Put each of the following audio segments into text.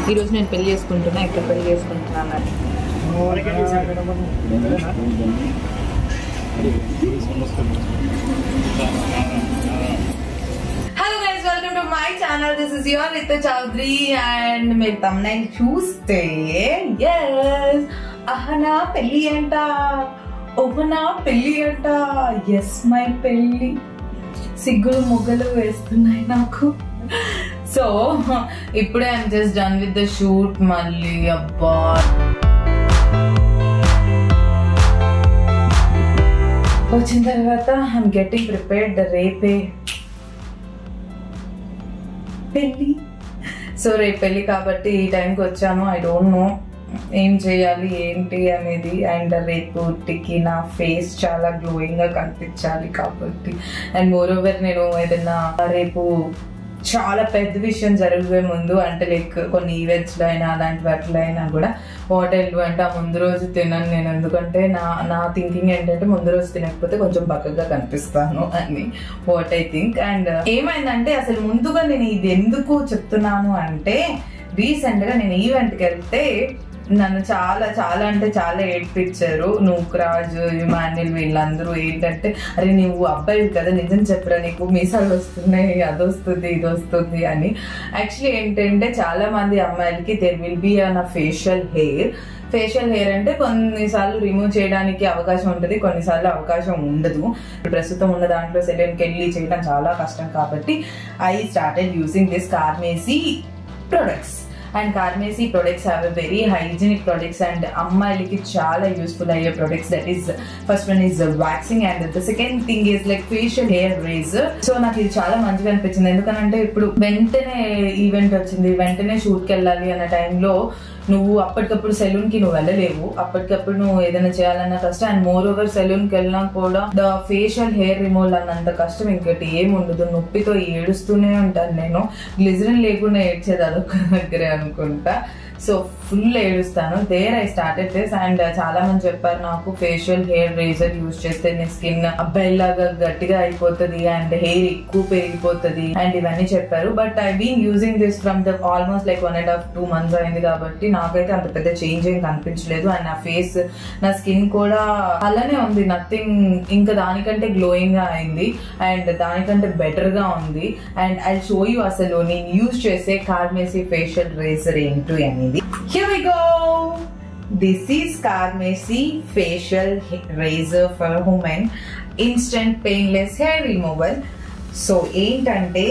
ఈరోజు నేను పెళ్లి చేసుకుంటున్నా ఇక్కడ పెళ్లి చేసుకుంటున్నాను అని hello guys welcome to my channel this is your Ritu Chowdary and మీరు తమ్నైల్ చూస్తే ఎస్ అహనా పెళ్లి అంట ఓహనా పెళ్లి అంట ఎస్ మై పెళ్లి సిగ్గులు మొగ్గలు వేస్తున్నాయి నాకు సో ఇప్పుడే I'm just done with the shoot మళ్ళీ అబ్బా వచ్చిన తర్వాత ఐమ్ గెటింగ్ ప్రిపేర్డ్ రేపే పెళ్ళి సో రేపు పెళ్ళి కాబట్టి ఈ టైంకి వచ్చాను ఐ డోంట్ నో ఏం చేయాలి ఏంటి అనేది అండ్ రేపుటికి నా ఫేస్ చాలా గ్లోయింగ్ గా కనిపించాలి కాబట్టి అండ్ మోర్ ఓవర్ నేను ఏదైనా రేపు చాలా పెద్ద విషయం జరిగే ముందు అంటే లైక్ కొన్ని ఈవెంట్స్ లో అయినా అలాంటి వాటిలో అయినా కూడా హోటల్ అంటే ఆ ముందు రోజు తినను నేను ఎందుకంటే నా నా థింకింగ్ ఏంటంటే ముందు రోజు తినకపోతే కొంచెం బక్కగా కనిపిస్తాను అని వాట్ ఐ థింక్ అండ్ ఏమైందంటే అసలు ముందుగా నేను ఇది ఎందుకు చెప్తున్నాను అంటే రీసెంట్ గా నేను ఈవెంట్కి వెళ్తే నన్ను చాలా చాలా అంటే చాలా ఏడ్పించారు నూక్రాజ్ ఇమాన్యుల్ వీళ్ళందరూ ఏంటంటే అరే నువ్వు అబ్బాయి కదా నిజం చెప్పరా నీకు మీసాలు వస్తున్నాయి అది వస్తుంది ఇది వస్తుంది అని యాక్చువల్లీ ఏంటంటే చాలా మంది అమ్మాయిలకి there will be an facial hair facial hair అంటే కొన్నిసార్లు రిమూవ్ చేయడానికి అవకాశం ఉంటుంది కొన్నిసార్లు అవకాశం ఉండదు ప్రస్తుతం ఉన్న దాంట్లో సెలూన్కి వెళ్ళి చేయడం చాలా కష్టం కాబట్టి I started using this Carmesi products and Carmesi products have very hygienic products and అమ్మాయిలకి చాలా యూస్ఫుల్ అయ్యే products that is first one is waxing and the second thing is like facial hair razor so నాకు ఇది చాలా మంచిగా అనిపించింది ఎందుకనంటే ఇప్పుడు వెంటనే ఈవెంట్ వచ్చింది వెంటనే షూట్కి వెళ్ళాలి అన్న టైంలో నువ్వు అప్పటికప్పుడు సెలూన్ కి నువ్వు వెళ్ళలేవు అప్పటికప్పుడు నువ్వు ఏదైనా చేయాలన్న కష్టం అండ్ మోర్ ఓవర్ సెలూన్ కి వెళ్ళినా కూడా ద ఫేషియల్ హెయిర్ రిమూవల్ అన్నంత కష్టం ఇంకటి ఏం ఉండదు నొప్పితో ఏడుస్తూనే ఉంటాను నేను గ్లిజరిన్ లేకుండా ఏడ్చేది అదొక దగ్గరే అనుకుంటా సో ఫుల్ ఏడుస్తాను there I started this and చాలా మంది చెప్పారు నాకు ఫేషియల్ హెయిర్ రేజర్ యూజ్ చేస్తే నీ స్కిన్ అబ్బాయిలాగా గట్టిగా అయిపోతుంది అండ్ హెయిర్ ఎక్కువ పెరిగిపోతుంది అండ్ ఇవన్నీ చెప్పారు but I been using this from the almost like one and half two months అయింది కాబట్టి నాకైతే అంత పెద్ద చేంజ్ ఏం కనిపించలేదు అండ్ నా ఫేస్ నా స్కిన్ కూడా అలానే ఉంది నథింగ్ ఇంకా దానికంటే గ్లోయింగ్ గా అయింది అండ్ దానికంటే బెటర్ గా ఉంది అండ్ ఐ షో యూ అసలు నేను యూజ్ చేసే కార్మేసీ ఫేషియల్ రేజర్ ఏంటి అనేది Here we go! This is Carmesi Facial Razor for Women Instant Painless Hair Removal. So ఏంటంటే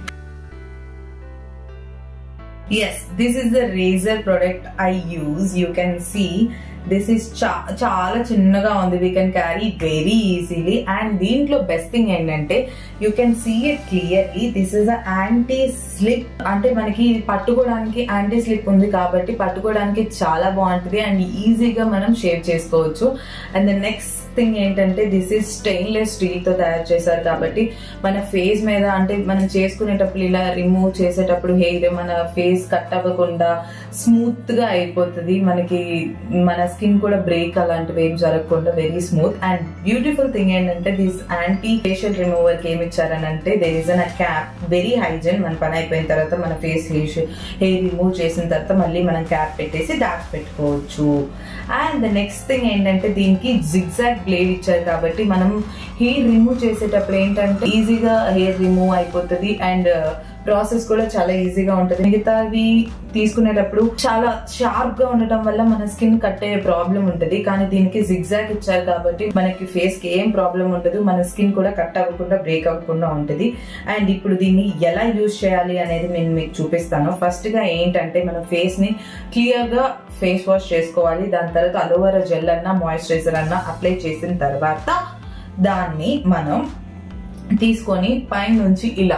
yes this is the razor product I use you can see this is చాలా చిన్నగా ఉంది we can carry very easily and దీంట్లో best thing ఏంటంటే you can see it clearly this is anti slip అంటే మనకి పట్టుకోవడానికి anti slip ఉంది కాబట్టి పట్టుకోవడానికి చాలా బాగుంటుంది అండ్ ఈజీగా మనం షేవ్ చేసుకోవచ్చు అండ్ ద నెక్స్ట్ థింగ్ ఏంటంటే దిస్ ఈస్ స్టెయిన్లెస్ స్టీల్ తో తయారు చేశారు కాబట్టి మన ఫేస్ మీద అంటే మనం చేసుకునేటప్పుడు ఇలా రిమూవ్ చేసేటప్పుడు హెయిర్ మన ఫేస్ కట్ అవ్వకుండా స్మూత్ గా అయిపోతుంది మనకి మన స్కిన్ కూడా బ్రేక్ అలాంటివి ఏం జరగకుండా very smooth and beautiful thing ఏంటంటే దిస్ యాంటీ ఫేషియల్ రిమూవర్ కి ఏమి ఇచ్చారనంటే there is an cap very hygiene మన పని అయిపోయిన తర్వాత మన ఫేస్ హెయిర్ హెయిర్ రిమూవ్ చేసిన తర్వాత మళ్ళీ మనం క్యాప్ పెట్టేసి దాచి పెట్టుకోవచ్చు అండ్ ద నెక్స్ట్ థింగ్ ఏంటంటే దీనికి జిగ్జాగ్ బ్లేడ్ ఇచ్చారు కాబట్టి మనం హెయిర్ రిమూవ్ చేసేటప్పుడు ఏంటంటే ఈజీగా హెయిర్ రిమూవ్ అయిపోతుంది అండ్ ప్రాసెస్ కూడా చాలా ఈజీగా ఉంటుంది మిగతావి తీసుకునేటప్పుడు చాలా షార్ప్ గా ఉండటం వల్ల మన స్కిన్ కట్ అయ్యే ప్రాబ్లం ఉంటుంది కానీ దీనికి జిగ్జాగ్ ఇచ్చారు కాబట్టి మనకి ఫేస్ కి ఏం ప్రాబ్లం ఉండదు మన స్కిన్ కూడా కట్ అవ్వకుండా బ్రేక్ అవ్వకుండా ఉంటుంది అండ్ ఇప్పుడు దీన్ని ఎలా యూజ్ చేయాలి అనేది నేను మీకు చూపిస్తాను ఫస్ట్ గా ఏంటంటే మన ఫేస్ ని క్లియర్ గా ఫేస్ వాష్ చేసుకోవాలి దాని తర్వాత అలోవెరా జెల్ అన్నా మాయిశ్చరైజర్ అన్నా అప్లై చేసిన తర్వాత దాన్ని మనం తీసుకొని పైన నుంచి ఇలా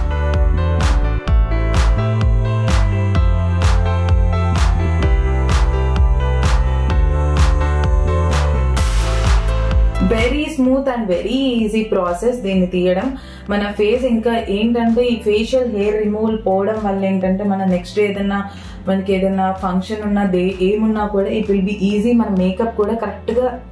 very smooth and very easy process దీన్ని తీయడం మన ఫేస్ ఇంకా ఏంటంటే ఈ ఫేషియల్ హెయిర్ రిమూవల్ పోవడం వల్ల ఏంటంటే మన నెక్స్ట్ డే ఏదైనా మనకి ఏదైనా ఫంక్షన్ ఉన్నా దే ఏమున్నా కూడా ఇట్ విల్ బి ఈజీ మన మేకప్ కూడా కరెక్ట్ గా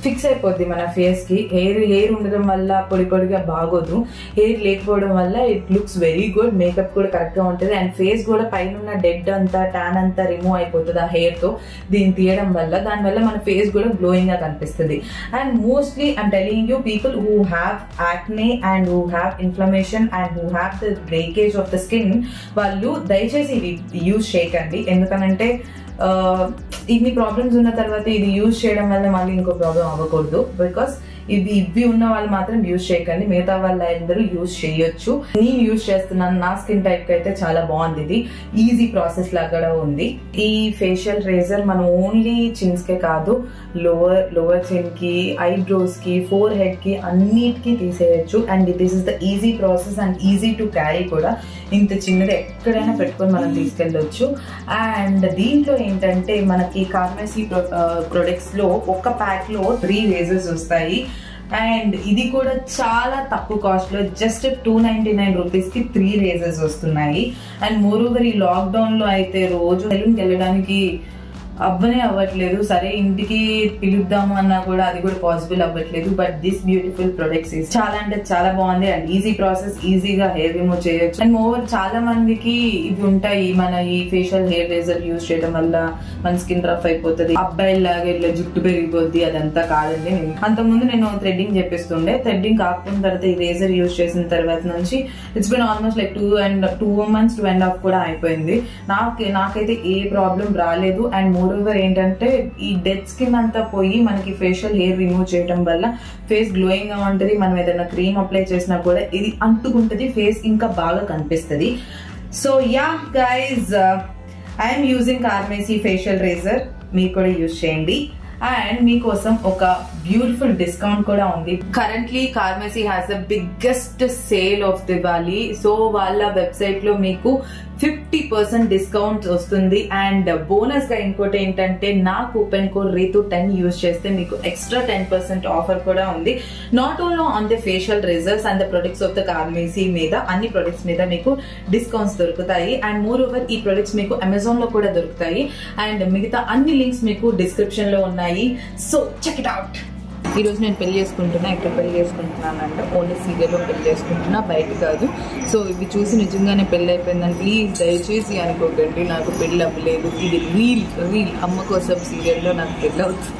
ఫిక్స్ అయిపోద్ది మన ఫేస్ కి హెయిర్ హెయిర్ ఉండడం వల్ల పొడి పొడిగా బాగోదు హెయిర్ లేకపోవడం వల్ల it looks very good makeup కూడా కరెక్ట్ గా ఉంటుంది అండ్ ఫేస్ కూడా పైన ఉన్న డెడ్ అంతా ట్యాన్ అంతా రిమూవ్ అయిపోతుంది ఆ హెయిర్ తో దీన్ని తీయడం వల్ల దానివల్ల మన ఫేస్ కూడా గ్లోయింగ్ గా కనిపిస్తుంది and mostly I'm telling you people who have acne and who have inflammation and who have the breakage of the skin వాళ్ళు దయచేసి ఇది యూజ్ చేయకండి ఎందుకనంటే ఆ, ఇన్ని ప్రాబ్లమ్స్ ఉన్న తర్వాత ఇది యూజ్ చేయడం వల్ల మళ్ళీ ఇంకో ప్రాబ్లం అవ్వకూడదు బికాస్ ఇవి ఇవి ఉన్న వాళ్ళు మాత్రం యూజ్ చేయకండి మిగతా వాళ్ళందరూ యూజ్ చేయొచ్చు నేను యూజ్ చేస్తున్నాను నా స్కిన్ టైప్ కి అయితే చాలా బాగుంది ఇది ఈజీ ప్రాసెస్ లాగా కూడా ఉంది ఈ ఫేషియల్ రేజర్ మనం ఓన్లీ చిన్స్ కే కాదు లోవర్ లోవర్ చిన్ కి ఐబ్రోస్ కి ఫోర్ హెడ్ కి అన్నిటికీ తీసేయచ్చు and this is the easy process and easy to carry కూడా ఇంత చిన్నది ఎక్కడైనా పెట్టుకొని మనం తీసుకెళ్ళొచ్చు అండ్ దీంట్లో ఏంటంటే మనకి కార్మెసీ ప్రొడక్ట్స్ లో ఒక ప్యాక్ లో త్రీ రేజర్స్ వస్తాయి అండ్ ఇది కూడా చాలా తక్కువ కాస్ట్ లో just two ninety nine rupees కి త్రీ రేజర్స్ వస్తున్నాయి అండ్ మోర్ ఓవర్ ఈ లాక్డౌన్ లో అయితే రోజు సెలూన్కి వెళ్ళడానికి అవ్వనే అవ్వట్లేదు సరే ఇంటికి పిలుద్దాము అన్నా కూడా అది కూడా పాసిబుల్ అవ్వట్లేదు బట్ దిస్ బ్యూటిఫుల్ ప్రొడక్ట్స్ చాలా అంటే చాలా బాగుంది అండ్ ఈజీ ప్రాసెస్ ఈజీగా హెయిర్ రిమూవ్ చేయొచ్చు అండ్ ఓవర్ చాలా మందికి ఇవి ఉంటాయి మన ఈ ఫేషియల్ హెయిర్ రేజర్ యూజ్ చేయడం వల్ల మన స్కిన్ రఫ్ అయిపోతుంది అబ్బాయిలాగా ఇట్లా జుట్టు పెరిగిపోద్ది అదంతా కాదండి అంతకుముందు నేను థ్రెడ్డింగ్ చెప్పిస్తుండే థ్రెడ్డింగ్ కాకపోయిన తర్వాత ఈ రేజర్ యూజ్ చేసిన తర్వాత నుంచి it's been almost like two and two months two and half కూడా అయిపోయింది నాకు నాకైతే ఏ ప్రాబ్లం రాలేదు అండ్ మోర్ ఓవర్ ఏంటంటే ఈ డెడ్ స్కిన్ అంతా పోయి మనకి ఫేషియల్ హెయిర్ రిమూవ్ చేయడం వల్ల ఫేస్ గ్లోయింగ్ గా ఉంటుంది మనం ఏదైనా క్రీమ్ అప్లై చేసినా కూడా ఇది అంటుకుంటుంది ఫేస్ ఇంకా బాగా కనిపిస్తుంది so ya guys I'm using Carmesi facial razor మీరు కూడా యూజ్ చేయండి అండ్ మీకోసం ఒక బ్యూటిఫుల్ డిస్కౌంట్ కూడా ఉంది currently Carmesi has the biggest sale of Diwali so వాళ్ళ వెబ్సైట్ లో మీకు ఫిఫ్టీ పర్సెంట్ డిస్కౌంట్ వస్తుంది అండ్ బోనస్ గా ఇంకోటి ఏంటంటే నా coupon code Ritu ten use చేస్తే మీకు ఎక్స్ట్రా టెన్ పర్సెంట్ ఆఫర్ కూడా ఉంది not only on the facial results and the products of the Carmesi మీద అన్ని ప్రొడక్ట్స్ మీద మీకు డిస్కౌంట్స్ దొరుకుతాయి అండ్ మోర్ ఓవర్ ఈ ప్రొడక్ట్స్ మీకు అమెజాన్ లో కూడా దొరుకుతాయి అండ్ మిగతా అన్ని లింక్స్ మీకు డిస్క్రిప్షన్ లో ఉన్నాయి సో చెక్ ఇట్ అవుట్ ఈ రోజు నేను పెళ్లి చేసుకుంటున్నా ఇక్కడ పెళ్లి చేసుకుంటున్నాను అంటే ఓన్లీ సీరియల్లో పెళ్లి చేసుకుంటున్నా బయట కాదు సో ఇవి చూసి నిజంగానే పెళ్లి అయిపోయిందని ప్లీజ్ దయచేసి అనుకోకండి నాకు పెళ్లి అవ్వలేదు ఇది రీల్ రీల్ అమ్మ కోసం సీరియల్లో నాకు పెళ్లి అవుతుంది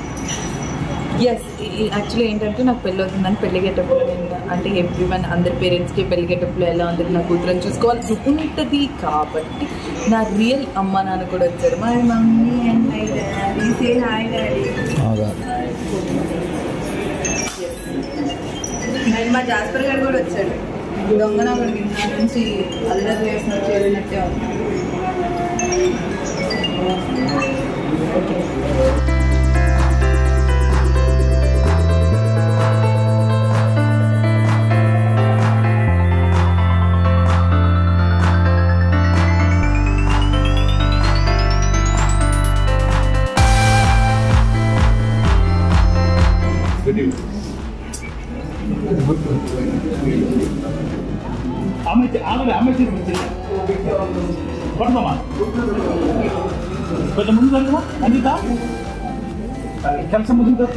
ఎస్ యాక్చువల్లీ ఏంటంటే నాకు పెళ్ళి అవుతుందని పెళ్లి గెటప్లో నేను అంటే ఎవ్రీ వన్ అందరి పేరెంట్స్కి పెళ్లి గెటప్లో ఎలా ఉంది నా కూతురని చూసుకోవాల్సి ఉంటుంది కాబట్టి నా రియల్ అమ్మ నాన్న కూడా వచ్చారు my mummy and my daddy say hi daddy and మా జాస్పర్ గారు కూడా వచ్చాడు దొంగన ఒకటి నా నుంచి అల్లరి చేసినట్టు చేసినట్టే ఉంది அமைச்சு ஆகவே அமைச்சர் படுமாமா కొంచెం ముందు జరుగుమా అనిత ಕೆಲಸ ముందు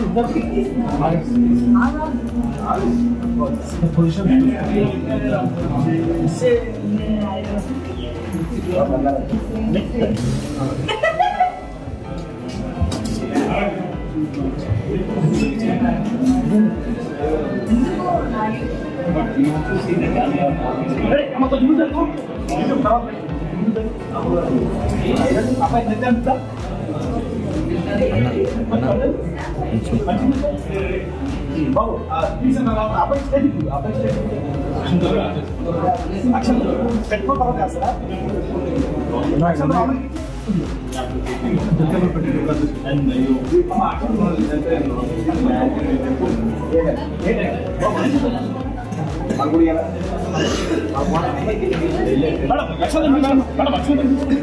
పొజిషన్ అమ్మ కొంచెం ముందు జరుగు అబ్బాయి నిద్ర బాబు అబ్బాయి స్టేట్ అబ్బాయి స్టేట్ అక్షరం పెట్టుకున్న తర్వాత వేస్తారా మేడం లక్షలు మేడం మేడం లక్షలు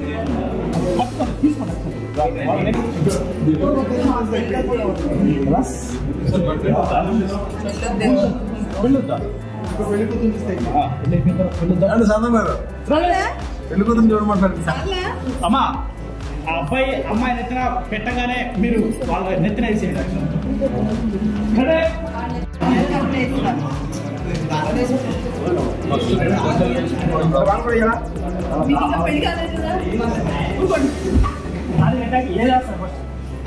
వెళ్ళొద్దా అండి సందం గారు పెళ్లి కూతురు చూడమంటారు అమ్మా ఆ అబ్బాయి అమ్మాయి నెత్తిన పెట్టగానే మీరు వాళ్ళ నెత్తిన వేసేయండి సరే అది పెట్టాక ఏం చేస్తారు ఫస్ట్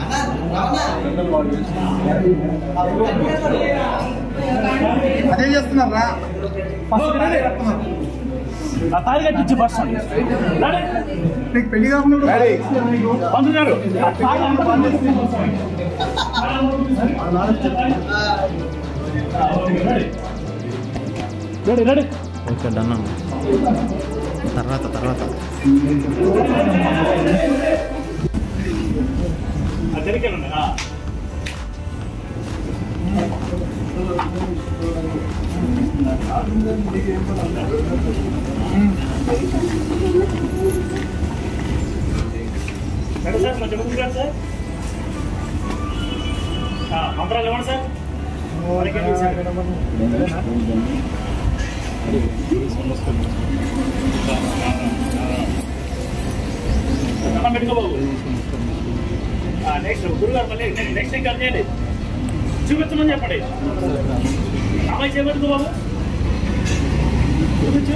అదే చేస్తున్నారా ఫస్ట్ రెడీ ఆ తాళి కట్టించి ఫస్ట్ రెడీ నీకు పెళ్లి కాకుండా పంతులు గారు ఆ తాళి అంతా బంద్ చేసి రెడీ రెడీ ఓకే డన్ అన్న తర్వాత తర్వాత జరిగాను సార్ కొంచెం ముందుకు రండి సార్ ఆ, మంత్రాలు ఇవ్వండి సార్ మనకి అన్నం పెట్టుకో బాబు నెక్స్ట్ గురుగారు మళ్ళీ నెక్స్ట్ ఇంకా చేయండి చూపించమని చెప్పండి అమ్మాయి చేపెట్టుకో బాబు చూపించు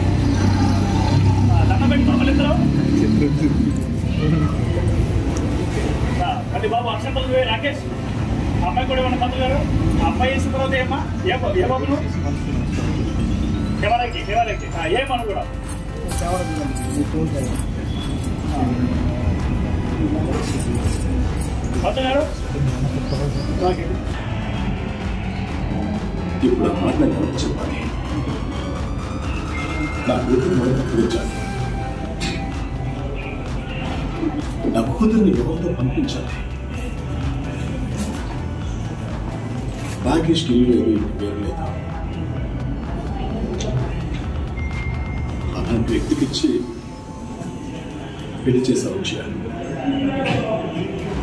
ఆ, దండం పెట్టుకో మళ్ళీ ఇద్దరు ఆ, మళ్ళీ బాబు అక్షర పంతులు గారు, రాకేష్ ఆ అమ్మాయి కూడా ఏమన్నా పంతులు గారు ఆ అమ్మాయి వేసిన తర్వాత ఏమ్మా ఏ బా- ఏ బాబు నువ్వు ఎవరికి ఎవరికి ఏమను కూడా పంతులు గారు ఓకే ఇప్పుడు ఆ మాట నేను ఎవరికి చెప్పాలి నా కూతురు మొదట పిలిచాలి నా కూతుర్ని ఎవరితో పంపించాలి రాకేష్కి ఇల్లు లేదు ఇంటి పేరు లేదా అలాంటి వ్యక్తికి ఇచ్చి పెళ్లి చేసే వచ్చాను